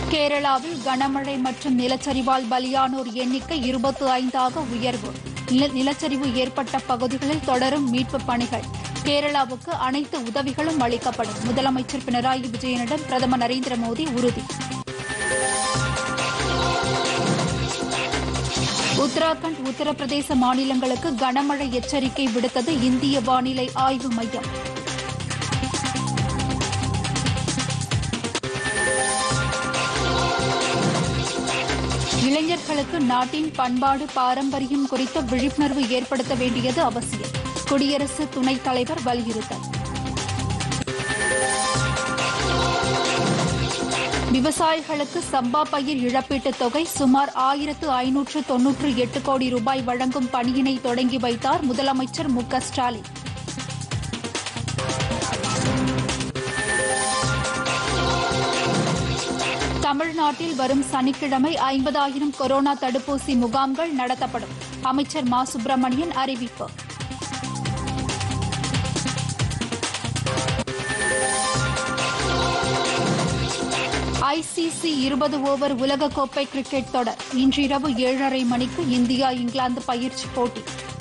கேரளாவில் கனமழை மற்றும் நிலச்சரிவால் பலியானோர் எண்ணிக்கை இருபத்தி ஐந்தாக உயர்வு நில- நிலச்சரிவு ஏற்பட்ட பகுதிகளில் தொடரும் மீட்புப் பணிகள் கேரளாவுக்கு அனைத்து உதவிகளும் அளிக்கப்படும் முதலமைச்சர் பினராயி விஜயனிடம் பிரதமர் நரேந்திர மோடி உறுதி உத்தராகண்ட் உத்தரப்பிரதேச மாநிலங்களுக்கு கனமழை எச்சரிக்கை விடுத்தது இந்திய வானிலை ஆய்வு மையம் இளைஞர்களுக்கு நாட்டின் பண்பாடு பாரம்பரியம் குறித்த விழிப்புணர்வு ஏற்படுத்த வேண்டியது அவசியம் குடியரசு துணைத் தலைவர் வலியுறுத்தல் விவசாயிகளுக்கு சம்பா பயிர் இழப்பீட்டுத் தொகை சுமார் ஆயிரத்து ஐநூற்று தொன்னூற்று எட்டு கோடி ரூபாய் வழங்கும் பணியினை தொடங்கி வைத்தார் முதலமைச்சர் மு க ஸ்டாலின் தமிழ்நாட்டில் வரும் சனிக்கிழமை ஐம்பதாயிரம் கொரோனா தடுப்பூசி முகாம்கள் நடத்தப்படும் அமைச்சர் மா சுப்பிரமணியன் அறிவிப்பு ஐசிசி இருபது ஓவர் உலகக்கோப்பை கிரிக்கெட் தொடர் இன்றிரவு ஏழரை மணிக்கு இந்தியா இங்கிலாந்து பயிற்சி போட்டி